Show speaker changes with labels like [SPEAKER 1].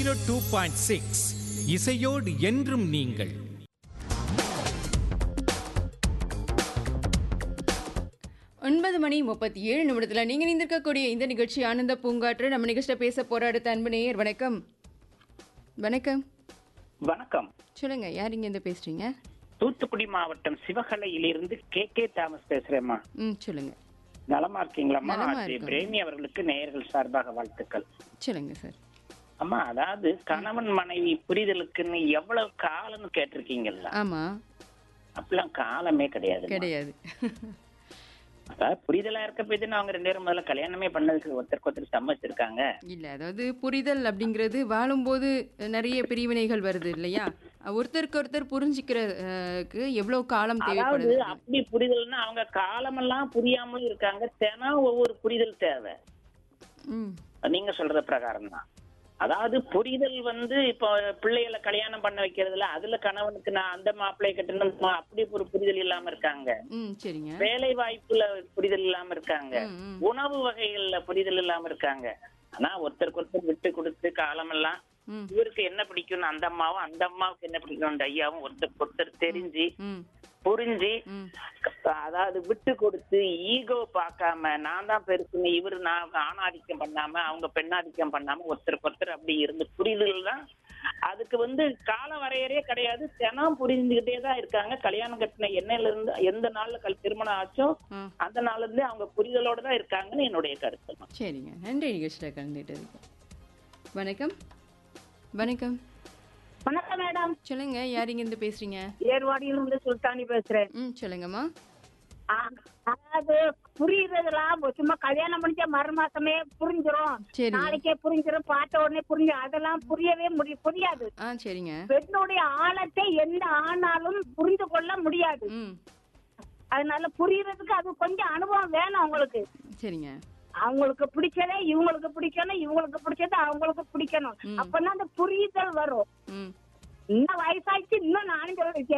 [SPEAKER 1] Zero two point six இசையோடு என்றும் நீங்கள்
[SPEAKER 2] ஒன்பது மணி முப்பத்தி ஏழு நிமிடத்தில் நீங்கள் நிந்திருக்கக்கூடிய இந்த நிகழ்ச்சி ஆனந்த பூங்காற்று நம்ம நிகழ்ச்சியில் பேச போற அடுத்த அன்பு நேயர் வணக்கம் வணக்கம்
[SPEAKER 3] வணக்கம்
[SPEAKER 2] சொல்லுங்க யார் இங்கேருந்து பேசுறீங்க
[SPEAKER 3] தூத்துக்குடி மாவட்டம் சிவகலையிலிருந்து கே கே தாமஸ் பேசுறேம்மா
[SPEAKER 2] ம் சொல்லுங்க
[SPEAKER 3] நலமா இருக்கீங்களாம்மா
[SPEAKER 2] நலமா
[SPEAKER 3] அது
[SPEAKER 2] இருக்கோம்.
[SPEAKER 3] பிரேமி அவர்களுக்கு நேயர்கள் சார்பாக வாழ்த்துக்கள்
[SPEAKER 2] சொல்லுங்க சார்
[SPEAKER 3] அம்மா அதாவது கணவன் மனைவி புரிதலுக்குன்னு எவ்வளவு காலம்னு கேட்டிருக்கீங்கல்ல
[SPEAKER 2] ஆமா
[SPEAKER 3] அப்பெல்லாம் காலமே கிடையாது
[SPEAKER 2] கிடையாது
[SPEAKER 3] அதாவது புரிதலா இருக்க போய் அவங்க ரெண்டு பேரும் முதல்ல கல்யாணமே பண்ணதுக்கு ஒருத்தருக்கு ஒருத்தர் சம்மதிச்சிருக்காங்க
[SPEAKER 2] இல்ல அதாவது புரிதல் அப்படிங்கிறது வாழும்போது நிறைய பிரிவினைகள் வருது இல்லையா ஒருத்தருக்கு ஒருத்தர் புரிஞ்சுக்கிறதுக்கு எவ்வளவு காலம்
[SPEAKER 3] அதாவது
[SPEAKER 2] தேவைப்படுது
[SPEAKER 3] அப்படி புரிதல்னா அவங்க காலமெல்லாம் புரியாமலும் இருக்காங்க தினம் ஒவ்வொரு புரிதல் தேவை
[SPEAKER 2] ம்
[SPEAKER 3] நீங்க சொல்ற பிரகாரம் தான் அதாவது புரிதல் வந்து இப்போ பிள்ளைகளை கல்யாணம் பண்ண வைக்கிறதுல அதுல கணவனுக்கு நான் அந்த மாப்பிள்ளையை கட்டணும் அப்படி ஒரு புரிதல் இல்லாம இருக்காங்க
[SPEAKER 2] ம் சரிங்க
[SPEAKER 3] வேலை வாய்ப்புல புரிதல் இல்லாம இருக்காங்க
[SPEAKER 2] ம், ம்.
[SPEAKER 3] உணவு வகைகள்ல புரிதல் இல்லாம இருக்காங்க ஆனா ஒருத்தருக்கு ஒருத்தர் விட்டு கொடுத்து காலமெல்லாம்
[SPEAKER 2] ம்
[SPEAKER 3] இவருக்கு என்ன பிடிக்கும்னு அந்த அம்மாவும் அந்த அம்மாவுக்கு என்ன பிடிக்கும் அந்த ஐயாவும் ஒருத்தருக்கு ஒருத்தர் தெரிஞ்சு
[SPEAKER 2] ம்
[SPEAKER 3] புரிஞ்சு
[SPEAKER 2] ம்
[SPEAKER 3] அதாவது விட்டு கொடுத்து ஈகோ பார்க்காம நான் தான் பெருசுன்னு இவரு நான் ஆணாதிக்கம் பண்ணாம அவங்க பெண்ணாதிக்கம் பண்ணாம ஒருத்தருக்கு ஒருத்தர் அப்படி இருந்து புரிதல் தான் அதுக்கு வந்து கால வரையறையே கிடையாது தினம் புரிஞ்சுக்கிட்டே தான் இருக்காங்க கல்யாணம் கட்டின எண்ணெயில இருந்து எந்த நாள்ல கல் திருமணம் ஆச்சோ
[SPEAKER 2] ஆ
[SPEAKER 3] அந்த நாள்ல இருந்தே அவங்க புரிதலோட தான் இருக்காங்கன்னு என்னுடைய கருத்து
[SPEAKER 2] சரிங்க நன்றி நிகழ்ச்சியில் கலந்துட்டதுக்கு வணக்கம் வணக்கம்
[SPEAKER 4] வணக்கம் மேடம்
[SPEAKER 2] சொல்லுங்க யார் இருந்து பேசுறீங்க
[SPEAKER 4] ஏர்வாடியிலிருந்து சுல்தானி பேசுறேன்
[SPEAKER 2] ம் சொல்லுங்கம்மா
[SPEAKER 4] ஆ, அதாவது புரியுறதுலாம் சும்மா கல்யாணம் முடிஞ்ச மறு மாசமே புரிஞ்சிரும்
[SPEAKER 2] சரி
[SPEAKER 4] நாளைக்கே புரிஞ்சிரும் பார்த்த உடனே புரிஞ்சு அதெல்லாம் புரியவே முடிய புரியாது
[SPEAKER 2] ஆ சரிங்க
[SPEAKER 4] பெண்ணுடைய ஆழத்தை எந்த ஆணாலும் புரிந்து கொள்ள முடியாது
[SPEAKER 2] ம்
[SPEAKER 4] அதனால புரியறதுக்கு அது கொஞ்சம் அனுபவம் வேணும் அவங்களுக்கு
[SPEAKER 2] சரிங்க
[SPEAKER 4] அவங்களுக்கு பிடிச்சதே இவங்களுக்கு பிடிக்கணும் இவங்களுக்கு பிடிச்சது அவங்களுக்கு பிடிக்கணும்
[SPEAKER 2] ம்.
[SPEAKER 4] அப்பதான் அந்த புரிதல் வரும்
[SPEAKER 2] ம்
[SPEAKER 4] இன்னும் வயசாச்சு இன்னும் நானும் சொல்றேன்